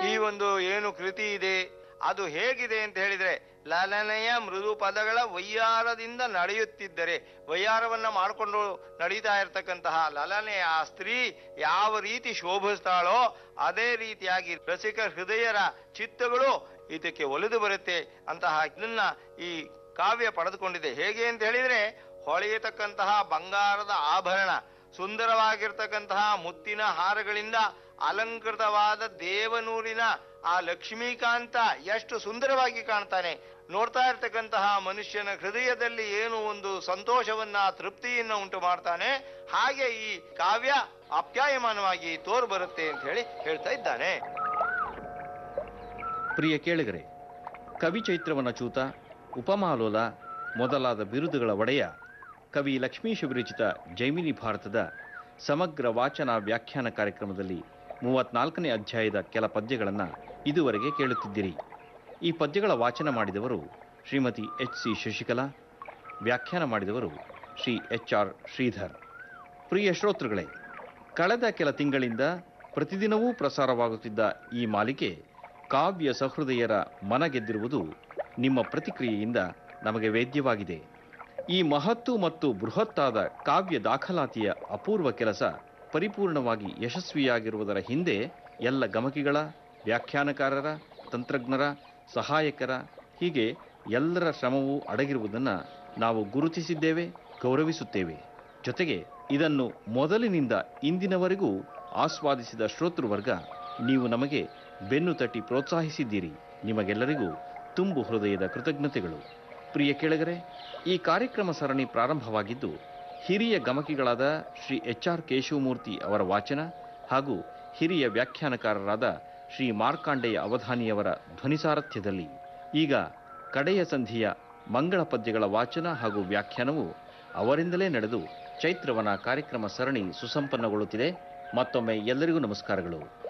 ಈ ಒಂದು ಏನು ಕೃತಿ ಇದೆ ಅದು ಹೇಗಿದೆ ಅಂತ ಹೇಳಿದ್ರೆ ಲಲನೆಯ ಮೃದು ಪದಗಳ ವಯ್ಯಾರದಿಂದ ನಡೆಯುತ್ತಿದ್ದರೆ ವಯ್ಯಾರವನ್ನ ಮಾಡಿಕೊಂಡು ನಡೀತಾ ಇರತಕ್ಕಂತಹ ಲಲನೆಯ ಆ ಸ್ತ್ರೀ ಯಾವ ರೀತಿ ಶೋಭಿಸ್ತಾಳೋ ಅದೇ ರೀತಿಯಾಗಿ ರಸಿಕ ಹೃದಯರ ಚಿತ್ತಗಳು ಇದಕ್ಕೆ ಒಲಿದು ಬರುತ್ತೆ ಅಂತಹ ಇದನ್ನ ಈ ಕಾವ್ಯ ಪಡೆದುಕೊಂಡಿದೆ ಹೇಗೆ ಅಂತ ಹೇಳಿದ್ರೆ ಹೊಳೆಯತಕ್ಕಂತಹ ಬಂಗಾರದ ಆಭರಣ ಸುಂದರವಾಗಿರ್ತಕ್ಕಂತಹ ಮುತ್ತಿನ ಹಾರಗಳಿಂದ ಅಲಂಕೃತವಾದ ದೇವನೂರಿನ ಆ ಲಕ್ಷ್ಮೀಕಾಂತ ಎಷ್ಟು ಸುಂದರವಾಗಿ ಕಾಣ್ತಾನೆ ನೋಡ್ತಾ ಇರ್ತಕ್ಕಂತಹ ಮನುಷ್ಯನ ಹೃದಯದಲ್ಲಿ ಏನು ಒಂದು ಸಂತೋಷವನ್ನ ತೃಪ್ತಿಯನ್ನ ಉಂಟು ಮಾಡ್ತಾನೆ ಹಾಗೆ ಈ ಕಾವ್ಯ ಆಪ್ಯಾಯಮಾನವಾಗಿ ತೋರು ಬರುತ್ತೆ ಅಂತ ಹೇಳಿ ಹೇಳ್ತಾ ಇದ್ದಾನೆ ಪ್ರಿಯ ಕೇಳಿಗರೆ ಕವಿ ಚೈತ್ರವನ ಚೂತ ಉಪಮಾಲೋಲ ಮೊದಲಾದ ಬಿರುದುಗಳ ಒಡೆಯ ಕವಿ ಲಕ್ಷ್ಮೀಶ ವಿರಚಿತ ಜೈಮಿನಿ ಭಾರತದ ಸಮಗ್ರ ವಾಚನ ವ್ಯಾಖ್ಯಾನ ಕಾರ್ಯಕ್ರಮದಲ್ಲಿ ಮೂವತ್ನಾಲ್ಕನೇ ಅಧ್ಯಾಯದ ಕೆಲ ಪದ್ಯಗಳನ್ನು ಇದುವರೆಗೆ ಕೇಳುತ್ತಿದ್ದಿರಿ ಈ ಪದ್ಯಗಳ ವಾಚನ ಮಾಡಿದವರು ಶ್ರೀಮತಿ ಎಚ್ ಸಿ ಶಶಿಕಲಾ ವ್ಯಾಖ್ಯಾನ ಮಾಡಿದವರು ಶ್ರೀ ಎಚ್ ಆರ್ ಶ್ರೀಧರ್ ಪ್ರಿಯ ಶ್ರೋತೃಗಳೇ ಕಳೆದ ಕೆಲ ತಿಂಗಳಿಂದ ಪ್ರತಿದಿನವೂ ಪ್ರಸಾರವಾಗುತ್ತಿದ್ದ ಈ ಮಾಲಿಕೆ ಕಾವ್ಯ ಸಹೃದಯರ ಮನ ಗೆದ್ದಿರುವುದು ನಿಮ್ಮ ಪ್ರತಿಕ್ರಿಯೆಯಿಂದ ನಮಗೆ ವೇದ್ಯವಾಗಿದೆ ಈ ಮಹತ್ತು ಮತ್ತು ಬೃಹತ್ತಾದ ಕಾವ್ಯ ದಾಖಲಾತಿಯ ಅಪೂರ್ವ ಕೆಲಸ ಪರಿಪೂರ್ಣವಾಗಿ ಯಶಸ್ವಿಯಾಗಿರುವುದರ ಹಿಂದೆ ಎಲ್ಲ ಗಮಕಿಗಳ ವ್ಯಾಖ್ಯಾನಕಾರರ ತಂತ್ರಜ್ಞರ ಸಹಾಯಕರ ಹೀಗೆ ಎಲ್ಲರ ಶ್ರಮವೂ ಅಡಗಿರುವುದನ್ನು ನಾವು ಗುರುತಿಸಿದ್ದೇವೆ ಗೌರವಿಸುತ್ತೇವೆ ಜೊತೆಗೆ ಇದನ್ನು ಮೊದಲಿನಿಂದ ಇಂದಿನವರೆಗೂ ಆಸ್ವಾದಿಸಿದ ಶ್ರೋತೃವರ್ಗ ನೀವು ನಮಗೆ ಬೆನ್ನು ತಟ್ಟಿ ಪ್ರೋತ್ಸಾಹಿಸಿದ್ದೀರಿ ನಿಮಗೆಲ್ಲರಿಗೂ ತುಂಬು ಹೃದಯದ ಕೃತಜ್ಞತೆಗಳು ಪ್ರಿಯ ಕೆಳಗರೆ ಈ ಕಾರ್ಯಕ್ರಮ ಸರಣಿ ಪ್ರಾರಂಭವಾಗಿದ್ದು ಹಿರಿಯ ಗಮಕಿಗಳಾದ ಶ್ರೀ ಎಚ್ ಆರ್ ಕೇಶವಮೂರ್ತಿ ಅವರ ವಾಚನ ಹಾಗೂ ಹಿರಿಯ ವ್ಯಾಖ್ಯಾನಕಾರರಾದ ಶ್ರೀ ಮಾರ್ಕಾಂಡೆಯ ಅವಧಾನಿಯವರ ಧ್ವನಿಸಾರಥ್ಯದಲ್ಲಿ ಈಗ ಕಡೆಯ ಸಂಧಿಯ ಮಂಗಳ ಪದ್ಯಗಳ ವಾಚನ ಹಾಗೂ ವ್ಯಾಖ್ಯಾನವು ಅವರಿಂದಲೇ ನಡೆದು ಚೈತ್ರವನ ಕಾರ್ಯಕ್ರಮ ಸರಣಿ ಸುಸಂಪನ್ನಗೊಳ್ಳುತ್ತಿದೆ ಮತ್ತೊಮ್ಮೆ ಎಲ್ಲರಿಗೂ ನಮಸ್ಕಾರಗಳು